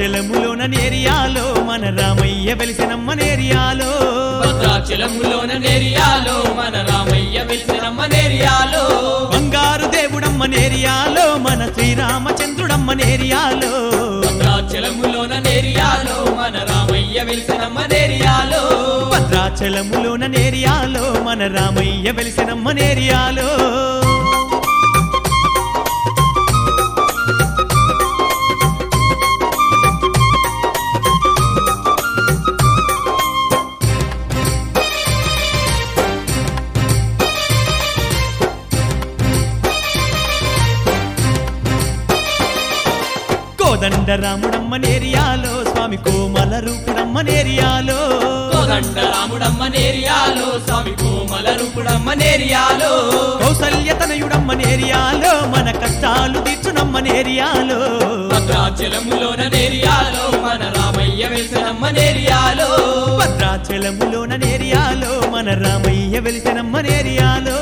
భద్రాచలములోన నేరియాలో మన రామయ్య వెలిసినమ్మ నేరియాలో భద్రాచలములోన నేరియాలో మన రామయ్య వెలిసినమ్మ నేరియాలో బంగారు దేవుడమ్మ నేరియాలో మన శ్రీరామచంద్రుడమ్మ నేరియాలో భద్రాచలములోన నేరియాలో మన రామయ్య వెలిసినమ్మ నేరియాలో భద్రాచలములోన నేరియాలో మన రామయ్య వెలిసినమ్మ నేరియాలో కోదండ రాముడమ్మ నేరియాలో స్వామి కోమల రూపుడమ్మ నేరియాలో కోదండ రాముడమ్మ నేరియాలో స్వామి కోమల రూపుడమ్మ నేరియాలో కౌసల్య తనయుడమ్మ నేరియాలో మన కష్టాలు తీర్చునమ్మ నేరియాలో భద్రాచలములోన నేరియాలో మన రామయ్య వెలిసినమ్మ నేరియాలో భద్రాచలములోన నేరియాలో మన రామయ్య వెలిసినమ్మ నేరియాలో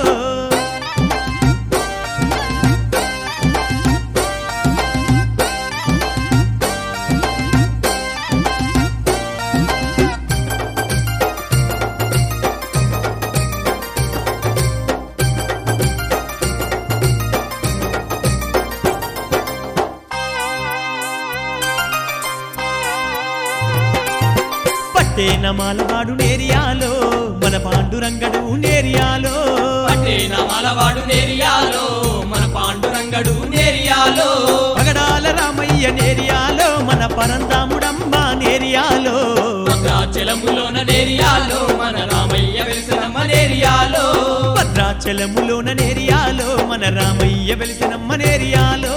పట్టేన మాలవాడు నేరియాలో మన పాండురంగడు నేరియాలో పట్టేన మలవాడు నేరియాలో మన పాండురంగడు నేరియాలో పగడాల రామయ్య నేరియాలో మన పరందాముడమ్మ నేరియాలో భద్రాచలములోన నేరియాలో మన రామయ్య వెలిసినమ్మ నేరియాలో భద్రాచలములోన నేరియాలో మన రామయ్య వెలిసినమ్మ నేరియాలో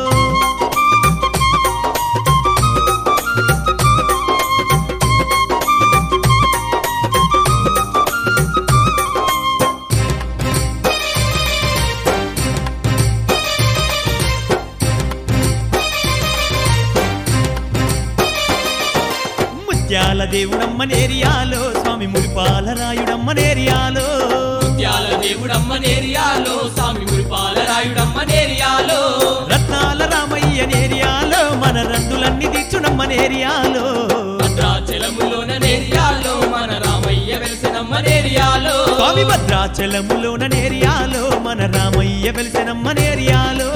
ముత్యాల దేవుడమ్మ నేరియాలో స్వామి మురిపాల రాయుడమ్మ నేరియాలో ముత్యాల దేవుడమ్మ నేరియాలో స్వామి గురిపాల రాయుడమ్మ నేరియాలో రత్నాల రామయ్య నేరియాలో మన రందులన్నీ తీర్చునమ్మ నేరియాలో భద్రాచలములోన నేరియాలో మన రామయ్య వెలిసినమ్మ నేరియాలో స్వామి భద్రాచలములోన నేరియాలో మన రామయ్య వెలిసినమ్మ నేరియాలో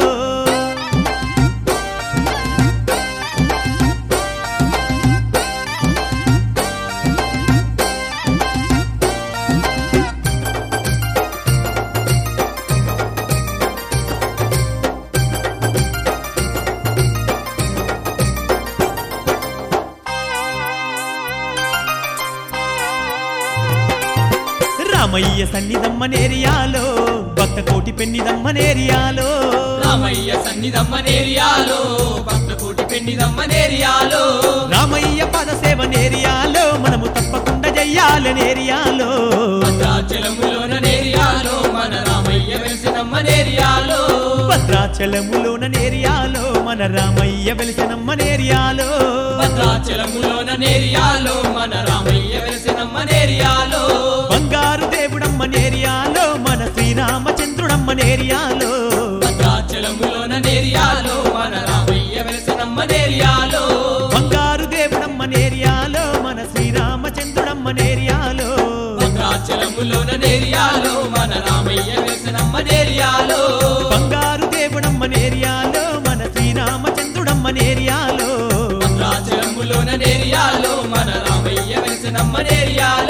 రామయ్య సన్నిధమ్మ నేరియాలో భక్త కోటి పెన్నిదమ్మ నేరియాలో రామయ్య సన్నిధమ్మ నేరియాలో భక్త కోటి పెండిదమ్మ నేరియాలో రామయ్య పదసేవ నేరియాలో మనము తప్పకుండా జయ్యాల నేరియాలో భద్రాచలములోన నేరియాలో మన రామయ్య వెలిసినమ్మ నేరియాలో భద్రాచలములోన నేరియాలో మన రామయ్య వెలిసినమ్మ నేరియాలో భద్రాచలములోన నేరియాలో మన రామయ్య వెలిసినమ్మ నేరియాలో బంగారు దేవుడమ్మ నేరియాలో మన శ్రీరామచంద్రుడమ్మ నేరియాలో భద్రాచలములోన నేరియాలో మన రామయ్య వెలిసినమ్మ నేరియాలో బంగారు దేవుడమ్మ నేరియాలో మన శ్రీరామచంద్రుడమ్మ నేరియాలో భద్రాచలములోన నేరియాలో మన రామయ్య వెలిసినమ్మ నేరియాలో బంగారు దేవుడమ్మ నేరియాలో మన శ్రీరామచంద్రుడమ్మ నేరియాలో భద్రాచలములోన నేరియాలో మన రామయ్య వెలిసినమ్మ నేరియాలో